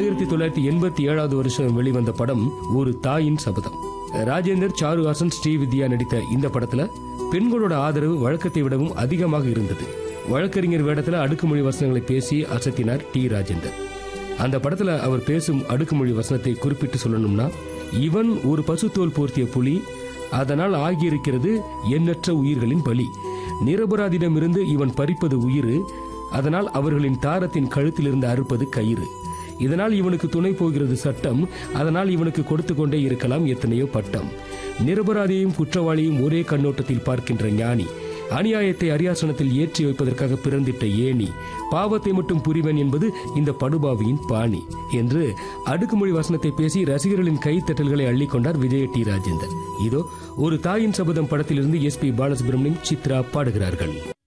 ஆயிரத்தி தொள்ளாயிரத்தி எண்பத்தி ஏழாவது வருஷம் வெளிவந்த படம் ஒரு தாயின் சபதம் ராஜேந்தர் சாருஹாசன் ஸ்ரீவித்யா நடித்த இந்த படத்துல பெண்களோட ஆதரவு வழக்கத்தை விடவும் அதிகமாக இருந்தது வழக்கறிஞர் வேடத்துல அடுக்குமொழி வசனங்களை பேசி அசத்தினார் டி ராஜேந்தர் அந்த படத்துல அவர் பேசும் அடுக்குமொழி வசனத்தை குறிப்பிட்டு சொல்லணும்னா இவன் ஒரு பசுத்தோல் போர்த்திய புலி அதனால் ஆகியிருக்கிறது எண்ணற்ற உயிர்களின் பலி நிரபராதிடமிருந்து இவன் பறிப்பது உயிர் அதனால் அவர்களின் தாரத்தின் கழுத்திலிருந்து அறுப்பது கயிறு இதனால் இவனுக்கு துணை போகிறது சட்டம் அதனால் இவனுக்கு கொடுத்து கொண்டே இருக்கலாம் எத்தனையோ பட்டம் நிரபராதியையும் குற்றவாளியும் ஒரே கண்ணோட்டத்தில் பார்க்கின்ற ஞானி அநியாயத்தை அரியாசனத்தில் ஏற்றி வைப்பதற்காக பிறந்திட்ட ஏணி பாவத்தை மட்டும் புரிவன் என்பது இந்த படுபாவியின் பாணி என்று அடுக்குமொழி வசனத்தை பேசி ரசிகர்களின் கைத்தட்டல்களை அள்ளிக்கொண்டார் விஜய டி ராஜேந்தர் இதோ ஒரு தாயின் சபதம் படத்திலிருந்து எஸ் பி பாலசுப்ரமணியம் சித்ரா பாடுகிறார்கள்